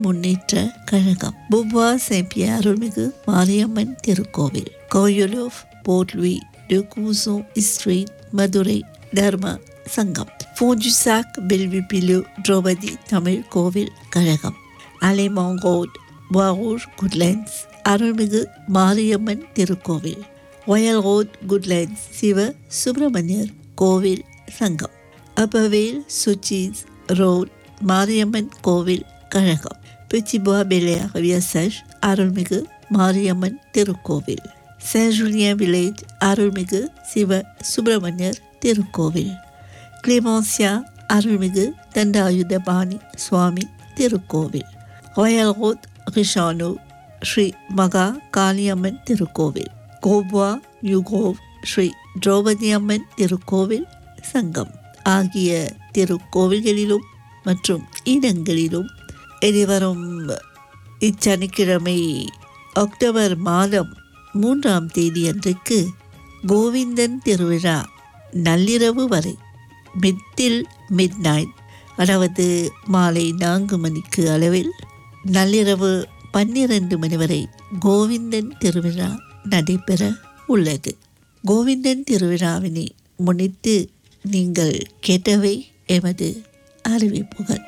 முன்னேற்ற கழகம் புவா செம்பிய அருள்மிகு மாரியம்மன் திருக்கோவில் கோயுலோஃப் போர்ட்லுவி டுகூசோ ஸ்ட்ரீட் மதுரை தர்ம சங்கம் ஃபோஜுசாக் பில்விபிலு திரௌபதி தமிழ் கோவில் கழகம் அலைமாங்கோட் வாவூர் குட்லேண்ட்ஸ் அருள்மிகு மாரியம்மன் திருக்கோவில் ஒயல் ரோட் குட்லேண்ட்ஸ் சிவ சுப்பிரமணியர் கோவில் சங்கம் அப்பவேல் சுச்சீஸ் ரோட் மாரியம்மன் கோவில் கழகம் பிச்சிபுவா பெலியார் வியசஷ் அருள்மிகு மாரியம்மன் திருக்கோவில் சென்ட் ஜூலியன் வில்லேஜ் அருள்மிகு சிவ சுப்பிரமணியர் திருக்கோவில் கிளிமான்சியா அருள்மிகு தண்டாயுதபாணி சுவாமி திருக்கோவில் ராயல் ரோட் ரிஷானு ஸ்ரீ மகா காளியம்மன் திருக்கோவில் கோப்வா யுகோவ் ஸ்ரீ திரௌபதி அம்மன் திருக்கோவில் சங்கம் ஆகிய திருக்கோவில்களிலும் மற்றும் இடங்களிலும் எதிர்வரும் இச்சனிக்கிழமை அக்டோபர் மாதம் மூன்றாம் தேதி அன்றைக்கு கோவிந்தன் திருவிழா நள்ளிரவு வரை மிட்டில் மிட் நைட் அதாவது மாலை நான்கு மணிக்கு அளவில் நள்ளிரவு பன்னிரண்டு மணி வரை கோவிந்தன் திருவிழா நடைபெற உள்ளது கோவிந்தன் திருவிழாவினை முன்னிட்டு நீங்கள் கேட்டவை எமது அறிவிப்புகள்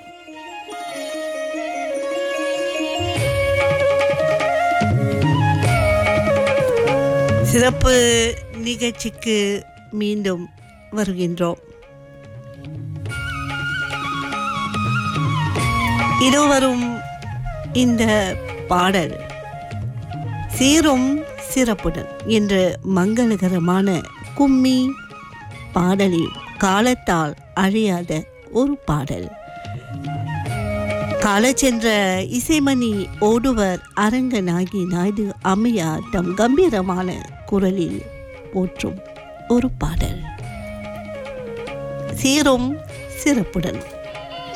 சிறப்பு நிகழ்ச்சிக்கு மீண்டும் வருகின்றோம் இதோ வரும் இந்த பாடல் சீரும் சிறப்புடன் என்ற மங்களகரமான கும்மி பாடலில் காலத்தால் அழியாத ஒரு பாடல் காலச்சென்ற இசைமணி ஓடுவர் அரங்கனாகி நாயுடு அம்மையார் தம் கம்பீரமான குரலில் போற்றும் ஒரு பாடல் சீரும் சிறப்புடன்